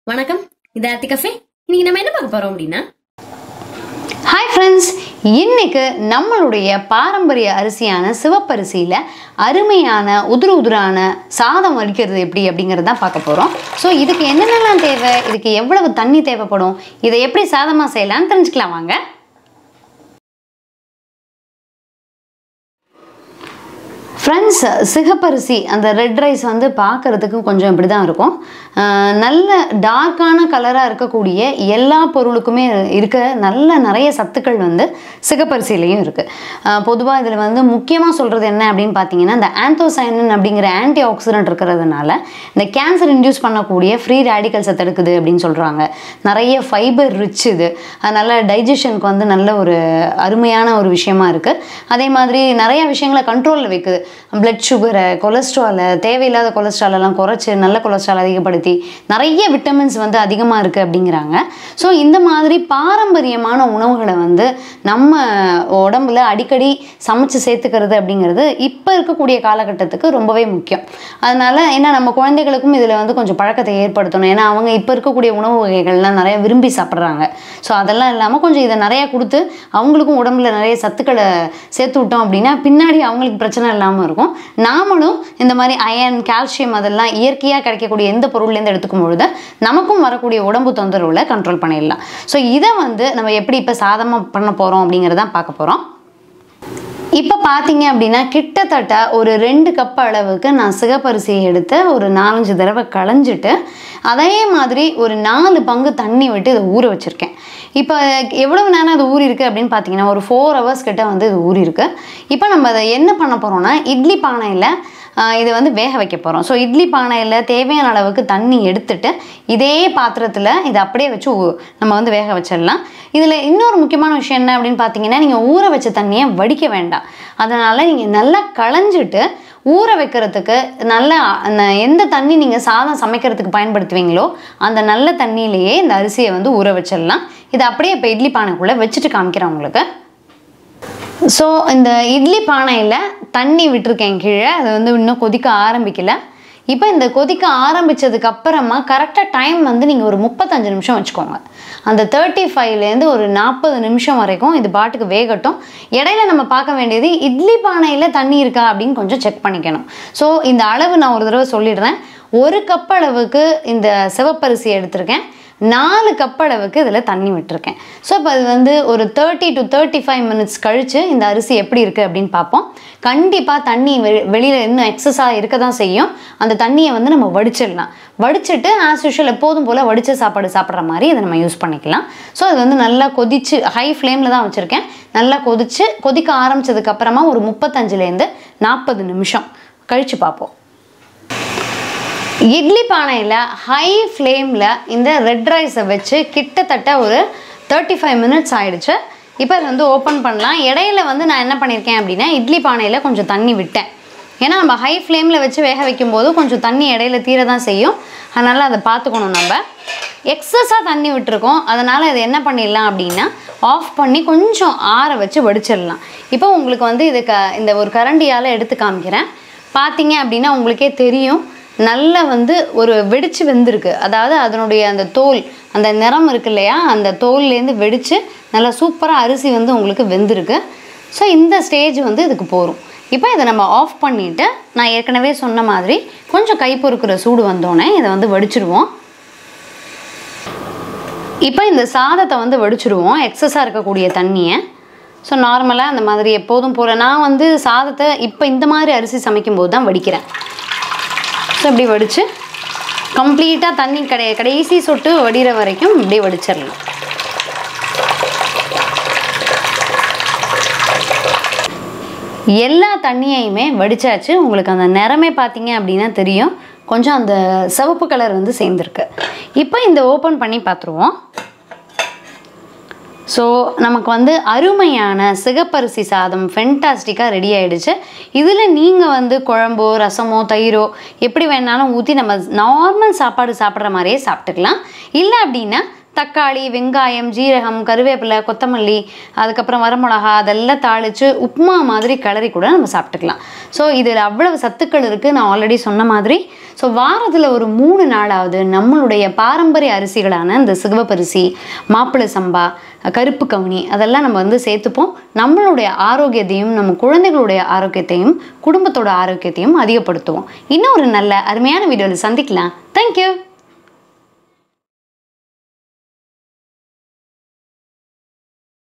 வணக்கம் இது ஆர்த்தி கஃபே இன்னைக்கு நம்ம என்ன பார்க்க போறோம் அப்படின்னா ஹாய் ஃப்ரெண்ட்ஸ் இன்னைக்கு நம்மளுடைய பாரம்பரிய அரிசியான சிவப்பரிசியில் அருமையான உதிரு உதிரான சாதம் வடிக்கிறது எப்படி அப்படிங்கிறது தான் பார்க்க போகிறோம் ஸோ இதுக்கு என்னென்னலாம் தேவை இதுக்கு எவ்வளவு தண்ணி தேவைப்படும் இதை எப்படி சாதமாக செய்யலாம்னு தெரிஞ்சுக்கலாம் வாங்க ஃப்ரெண்ட்ஸ் சிகப்பரிசி அந்த ரெட் ரைஸ் வந்து பார்க்குறதுக்கு கொஞ்சம் இப்படி தான் இருக்கும் ஆஹ் நல்ல டார்க்கான கலராக இருக்கக்கூடிய எல்லா பொருளுக்குமே இருக்க நல்ல நிறைய சத்துக்கள் வந்து சிகப்பரிசிலையும் இருக்குது பொதுவாக இதில் வந்து முக்கியமாக சொல்கிறது என்ன அப்படின்னு பார்த்தீங்கன்னா இந்த ஆந்தோசைனின் அப்படிங்கிற ஆன்டி ஆக்சிடென்ட் இருக்கிறதுனால இந்த கேன்சர் இன்டியூஸ் பண்ணக்கூடிய ஃப்ரீ ரேடிக்கல்ஸை தடுக்குது அப்படின்னு சொல்கிறாங்க நிறைய ஃபைபர் ரிச் இது அதனால் டைஜஷனுக்கு வந்து நல்ல ஒரு அருமையான ஒரு விஷயமா இருக்குது அதே மாதிரி நிறைய விஷயங்களை கண்ட்ரோலில் வைக்குது பிளட் சுகரை கொலஸ்ட்ராலை தேவையில்லாத கொலஸ்ட்ரால் எல்லாம் குறைச்சி நல்ல கொலஸ்ட்ரால் அதிகப்படுத்தி நிறைய விட்டமின்ஸ் வந்து அதிகமாக இருக்குது அப்படிங்கிறாங்க ஸோ இந்த மாதிரி பாரம்பரியமான உணவுகளை வந்து நம்ம உடம்புல அடிக்கடி சமைச்சு சேர்த்துக்கிறது அப்படிங்கிறது இப்போ இருக்கக்கூடிய காலகட்டத்துக்கு ரொம்பவே முக்கியம் அதனால ஏன்னா நம்ம குழந்தைகளுக்கும் இதில் வந்து கொஞ்சம் பழக்கத்தை ஏற்படுத்தணும் ஏன்னா அவங்க இப்போ இருக்கக்கூடிய உணவு வகைகள்லாம் நிறைய விரும்பி சாப்பிட்றாங்க ஸோ அதெல்லாம் இல்லாமல் கொஞ்சம் இதை நிறையா கொடுத்து அவங்களுக்கும் உடம்புல நிறைய சத்துக்களை சேர்த்து விட்டோம் அப்படின்னா பின்னாடி அவங்களுக்கு பிரச்சனை இல்லாமல் இருக்கும் நாமளும் இந்த மாதிரி அயன் கால்சியம் அதெல்லாம் இயற்கையாக கிடைக்கக்கூடிய எந்த பொருள்லேருந்து எடுத்துக்கும் பொழுது நமக்கும் வரக்கூடிய உடம்பு தொந்தரவுல கண்ட்ரோல் பண்ணிடலாம் ஸோ இதை வந்து நம்ம எப்படி இப்போ சாதமாக பண்ண போகிறோம் அப்படிங்கிறதான் பார்க்க போகிறோம் இப்போ பார்த்தீங்க அப்படின்னா கிட்டத்தட்ட ஒரு ரெண்டு கப் அளவுக்கு நான் சிகப்பரிசியை எடுத்து ஒரு நாலஞ்சு தடவை களைஞ்சிட்டு அதே மாதிரி ஒரு நாலு பங்கு தண்ணி விட்டு இதை ஊற வச்சுருக்கேன் இப்போ எவ்வளவு நேரம் அது ஊறி இருக்கு அப்படின்னு பார்த்தீங்கன்னா ஒரு ஃபோர் ஹவர்ஸ் கிட்ட வந்து இது ஊறி இருக்கு இப்போ நம்ம அதை என்ன பண்ண போகிறோம்னா இட்லி பானையில் ஆஹ் இதை வந்து வேக வைக்க போகிறோம் ஸோ இட்லி பானையில் தேவையான அளவுக்கு தண்ணி எடுத்துட்டு இதே பாத்திரத்தில் இதை அப்படியே வச்சு ஊ- நம்ம வந்து வேக வச்சிடலாம் இதில் இன்னொரு முக்கியமான விஷயம் என்ன அப்படின்னு பார்த்தீங்கன்னா நீங்கள் ஊற வச்ச தண்ணியை வடிக்க வேண்டாம் அதனால் நீங்கள் நல்லா களைஞ்சிட்டு ஊற வைக்கிறதுக்கு நல்ல அந்த எந்த தண்ணி நீங்கள் சாதம் சமைக்கிறதுக்கு பயன்படுத்துவீங்களோ அந்த நல்ல தண்ணியிலேயே இந்த அரிசியை வந்து ஊற வச்சிடலாம் இதை அப்படியே இப்போ இட்லி பானைக்குள்ளே வச்சுட்டு காமிக்கிறேன் உங்களுக்கு ஸோ இந்த இட்லி பானையில் தண்ணி விட்டுருக்கேன் கீழே அது வந்து இன்னும் கொதிக்க ஆரம்பிக்கல இப்போ இந்த கொதிக்க ஆரம்பிச்சதுக்கு அப்புறமா கரெக்டாக டைம் வந்து நீங்கள் ஒரு முப்பத்தஞ்சு நிமிஷம் வச்சுக்கோங்க அந்த தேர்ட்டி ஃபைவ்லேருந்து ஒரு நாற்பது நிமிஷம் வரைக்கும் இது பாட்டுக்கு வேகட்டும் இடையில நம்ம பார்க்க வேண்டியது இட்லி பானையில் தண்ணி இருக்கா அப்படின்னு கொஞ்சம் செக் பண்ணிக்கணும் ஸோ இந்த அளவு நான் ஒரு தடவை சொல்லிடுறேன் ஒரு கப் அளவுக்கு இந்த சிவப்பரிசி எடுத்திருக்கேன் நாலு கப் அளவுக்கு இதில் தண்ணி விட்டுருக்கேன் ஸோ இப்போ அது வந்து ஒரு thirty to thirty five minutes கழித்து இந்த அரிசி எப்படி இருக்குது அப்படின்னு பார்ப்போம் கண்டிப்பாக தண்ணி வெ வெளியில் இன்னும் எக்ஸஸாக இருக்க தான் செய்யும் அந்த தண்ணியை வந்து நம்ம வடிச்சிடலாம் வடிச்சிட்டு ஆஸ் யூஷுவல் எப்போதும் போல் வடித்த சாப்பாடு சாப்பிட்ற மாதிரி இதை நம்ம யூஸ் பண்ணிக்கலாம் ஸோ அது வந்து நல்லா கொதிச்சு ஹை ஃப்ளேமில் தான் வச்சுருக்கேன் நல்லா கொதிச்சு கொதிக்க ஆரம்பிச்சதுக்கு அப்புறமா ஒரு முப்பத்தஞ்சுலேருந்து நாற்பது நிமிஷம் கழித்து பார்ப்போம் இட்லி பானையில் ஹை ஃப்ளேமில் இந்த ரெட் ரைஸை வச்சு கிட்டத்தட்ட ஒரு தேர்ட்டி ஃபைவ் மினிட்ஸ் ஆயிடுச்சு இப்போ அதை வந்து ஓப்பன் பண்ணலாம் இடையில வந்து நான் என்ன பண்ணியிருக்கேன் அப்படின்னா இட்லி பானையில் கொஞ்சம் தண்ணி விட்டேன் ஏன்னா நம்ம ஹை ஃப்ளேமில் வச்சு வேக வைக்கும்போது கொஞ்சம் தண்ணி இடையில தீர தான் செய்யும் அதனால் அதை பார்த்துக்கணும் நம்ம எக்ஸஸாக தண்ணி விட்டுருக்கோம் அதனால் இது என்ன பண்ணிடலாம் அப்படின்னா ஆஃப் பண்ணி கொஞ்சம் ஆற வச்சு வடிச்சிடலாம் இப்போ உங்களுக்கு வந்து இது க இந்த ஒரு கரண்டியால் எடுத்து காமிக்கிறேன் பார்த்தீங்க அப்படின்னா உங்களுக்கே தெரியும் நல்லா வந்து ஒரு வெடிச்சு வெந்திருக்கு அதாவது அதனுடைய அந்த தோல் அந்த நிறம் இருக்கு இல்லையா அந்த தோல்லேருந்து வெடிச்சு நல்லா சூப்பராக அரிசி வந்து உங்களுக்கு வெந்திருக்கு ஸோ இந்த ஸ்டேஜ் வந்து இதுக்கு போகும் இப்போ இதை நம்ம ஆஃப் பண்ணிவிட்டு நான் ஏற்கனவே சொன்ன மாதிரி கொஞ்சம் கை பொறுக்கிற சூடு வந்தோடனே இதை வந்து வடிச்சிடுவோம் இப்போ இந்த சாதத்தை வந்து வடிச்சிடுவோம் எக்ஸஸாக இருக்கக்கூடிய தண்ணியை ஸோ நார்மலாக அந்த மாதிரி எப்போதும் போல நான் வந்து சாதத்தை இப்போ இந்த மாதிரி அரிசி சமைக்கும்போது தான் வடிக்கிறேன் ஸோ இப்படி வடித்து கம்ப்ளீட்டாக தண்ணி கடை கடைசி சொட்டு வடிகிற வரைக்கும் இப்படியே வடிச்சிடலாம் எல்லா தண்ணியையுமே வடிச்சாச்சு உங்களுக்கு அந்த நிறமே பார்த்தீங்க அப்படின்னா தெரியும் கொஞ்சம் அந்த சிவப்பு கலர் வந்து சேர்ந்துருக்கு இப்போ இந்த ஓப்பன் பண்ணி பார்த்துருவோம் ஸோ நமக்கு வந்து அருமையான சிகப்பரிசி சாதம் ஃபென்டாஸ்டிக்காக ரெடி ஆயிடுச்சு இதில் நீங்கள் வந்து குழம்போ ரசமோ தயிரோ எப்படி வேணாலும் ஊற்றி நம்ம நார்மல் சாப்பாடு சாப்பிட்ற மாதிரியே சாப்பிட்டுக்கலாம் இல்லை அப்படின்னா தக்காளி வெங்காயம் ஜீரகம் கருவேப்பிலை கொத்தமல்லி அதுக்கப்புறம் வரமிளகா அதெல்லாம் தாளித்து உப்புமா மாதிரி கிளறி கூட நம்ம சாப்பிட்டுக்கலாம் ஸோ இதில் அவ்வளவு சத்துக்கள் இருக்குது நான் ஆல்ரெடி சொன்ன மாதிரி ஸோ வாரத்தில் ஒரு மூணு நாளாவது நம்மளுடைய பாரம்பரிய அரிசிகளான இந்த சிவப்பரிசி மாப்பிள்ளை சம்பா கருப்பு கவுனி அதெல்லாம் நம்ம வந்து சேர்த்துப்போம் நம்மளுடைய ஆரோக்கியத்தையும் நம்ம குழந்தைகளுடைய ஆரோக்கியத்தையும் குடும்பத்தோட ஆரோக்கியத்தையும் அதிகப்படுத்துவோம் இன்னும் ஒரு நல்ல அருமையான வீடியோவில் சந்திக்கலாம் தேங்க்யூ